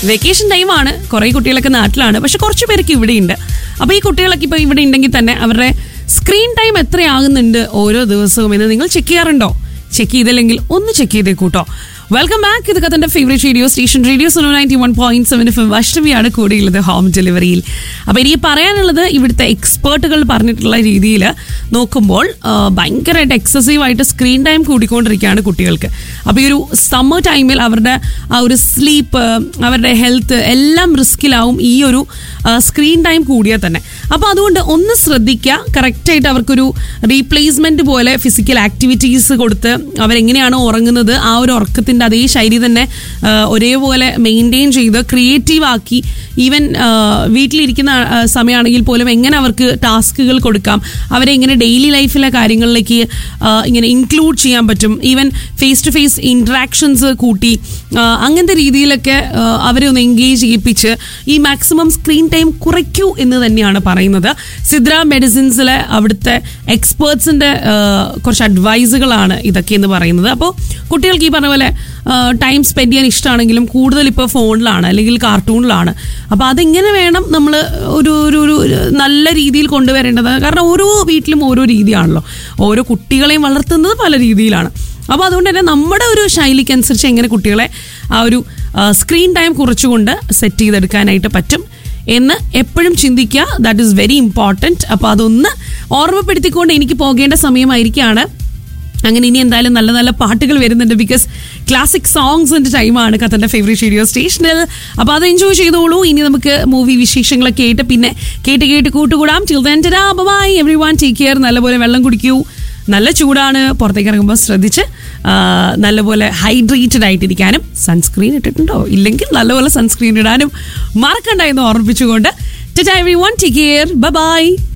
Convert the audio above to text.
vacation ടൈമാണ് കുറേ കുട്ടികളൊക്കെ നാട്ടിലാണ് പക്ഷെ കുറച്ച് പേരൊക്കെ ഇവിടെയുണ്ട് അപ്പോൾ ഈ കുട്ടികളൊക്കെ ഇപ്പോൾ ഇവിടെ ഉണ്ടെങ്കിൽ തന്നെ അവരുടെ സ്ക്രീൻ ടൈം എത്രയാകുന്നുണ്ട് ഓരോ ദിവസവും എന്ന് നിങ്ങൾ ചെക്ക് ചെയ്യാറുണ്ടോ ചെക്ക് ചെയ്തില്ലെങ്കിൽ ഒന്ന് ചെക്ക് ചെയ്തേക്കൂട്ടോ വെൽക്കം ബാക്ക് ഇത് കഥന്റെ ഫേവറേറ്റ് റേഡിയോ സ്റ്റേഷൻ റേഡിയോ സോണോ ninety one point seven F അഷ്ടമിയാണ് കൂടിയുള്ളത് ഹോം ഡെലിവറിയിൽ അപ്പോൾ എനിക്ക് പറയാനുള്ളത് ഇവിടുത്തെ എക്സ്പേർട്ടുകൾ പറഞ്ഞിട്ടുള്ള രീതിയിൽ നോക്കുമ്പോൾ ആ, ഭയങ്കരമായിട്ട് എക്സസീവ് ആയിട്ട് സ്ക്രീൻ ടൈം കൂടിക്കൊണ്ടിരിക്കുകയാണ് കുട്ടികൾക്ക് അപ്പോൾ ഈ ഒരു സമ്മർ ടൈമിൽ അവരുടെ ആ ഒരു സ്ലീപ്പ് അവരുടെ ഹെൽത്ത് എല്ലാം റിസ്കിലാവും ഈ ഒരു സ്ക്രീൻ ടൈം കൂടിയാൽ തന്നെ അപ്പോൾ അതുകൊണ്ട് ഒന്ന് ശ്രദ്ധിക്കുക കറക്റ്റായിട്ട് അവർക്കൊരു റീപ്ലേസ്മെന്റ് പോലെ ഫിസിക്കൽ ആക്ടിവിറ്റീസ് കൊടുത്ത് അവരെങ്ങനെയാണോ ഉറങ്ങുന്നത് ആ ഒരു ഉറക്കത്തിൻ്റെ അതേ ശൈലി തന്നെ ആ, ഒരേപോലെ മെയിൻറ്റെയിൻ ചെയ്ത് ക്രിയേറ്റീവ് ആക്കി ഈവൻ വീട്ടിലിരിക്കുന്ന ആ, സമയമാണെങ്കിൽ പോലും എങ്ങനെ അവർക്ക് ടാസ്കുകൾ കൊടുക്കാം അവരെ എങ്ങനെ ഡെയിലി ലൈഫിലെ കാര്യങ്ങളിലേക്ക് ആ, ഇങ്ങനെ ഇൻക്ലൂഡ് ചെയ്യാൻ പറ്റും even face to face interactions കൂട്ടി ആ, അങ്ങനത്തെ രീതിയിലൊക്കെ ആ, അവരെ ഒന്ന് എൻഗേജ് ചെയ്യിപ്പിച്ച് ഈ മാക്സിമം സ്ക്രീൻ ടൈം കുറയ്ക്കൂ എന്ന് തന്നെയാണ് പറയുന്നത് സിദ്ര മെഡിസിൻസിലെ അവിടുത്തെ എക്സ്പേർട്സിന്റെ കുറച്ച് അഡ്വൈസുകളാണ് ഇതൊക്കെ എന്ന് പറയുന്നത് അപ്പോൾ കുട്ടികൾക്ക് ഈ പറഞ്ഞ പോലെ ടൈം സ്പെൻഡ് ചെയ്യാൻ ഇഷ്ടമാണെങ്കിലും കൂടുതൽ ഇപ്പോൾ ഫോണിലാണ് അല്ലെങ്കിൽ കാർട്ടൂണിലാണ് അപ്പോൾ അതെങ്ങനെ വേണം നമ്മൾ ഒരു ഒരു ഒരു ഒരു നല്ല രീതിയിൽ കൊണ്ടുവരേണ്ടത് കാരണം ഓരോ വീട്ടിലും ഓരോ രീതിയാണല്ലോ ഓരോ കുട്ടികളെയും വളർത്തുന്നത് പല രീതിയിലാണ് അപ്പോൾ അതുകൊണ്ട് തന്നെ നമ്മുടെ ഒരു ശൈലിക്കനുസരിച്ച് എങ്ങനെ കുട്ടികളെ ആ ഒരു സ്ക്രീൻ ടൈം കുറച്ചുകൊണ്ട് സെറ്റ് ചെയ്തെടുക്കാനായിട്ട് പറ്റും എന്ന് എപ്പോഴും ചിന്തിക്കുക ദാറ്റ് ഈസ് വെരി ഇമ്പോർട്ടൻറ്റ് അപ്പോൾ അതൊന്ന് ഓർമ്മപ്പെടുത്തിക്കൊണ്ട് എനിക്ക് പോകേണ്ട സമയമായിരിക്കുകയാണ് അങ്ങനെ ഇനി എന്തായാലും നല്ല നല്ല പാട്ടുകൾ വരുന്നുണ്ട് ബിക്കോസ് ക്ലാസിക് സോങ്സിന്റെ ടൈമാണ് കത്തന്റെ ഫേവറേറ്റ് റേഡിയോ സ്റ്റേഷനിൽ അപ്പോൾ അത് എൻജോയ് ചെയ്തോളൂ ഇനി നമുക്ക് മൂവി വിശേഷങ്ങളൊക്കെ കേട്ട് പിന്നെ കേട്ട് കേട്ട് കൂട്ടുകൂടാം till then bye everyone take care നല്ലപോലെ വെള്ളം കുടിക്കൂ നല്ല ചൂടാണ് പുറത്തേക്ക് ഇറങ്ങുമ്പോൾ ശ്രദ്ധിച്ച് ആ, നല്ലപോലെ ഹൈഡ്രേറ്റഡ് ആയിട്ടിരിക്കാനും സൺസ്ക്രീൻ ഇട്ടിട്ടുണ്ടോ ഇല്ലെങ്കിൽ നല്ലപോലെ സൺസ്ക്രീൻ ഇടാനും മറക്കണ്ട എന്ന് ഓർമ്മിപ്പിച്ചുകൊണ്ട് everyone take care by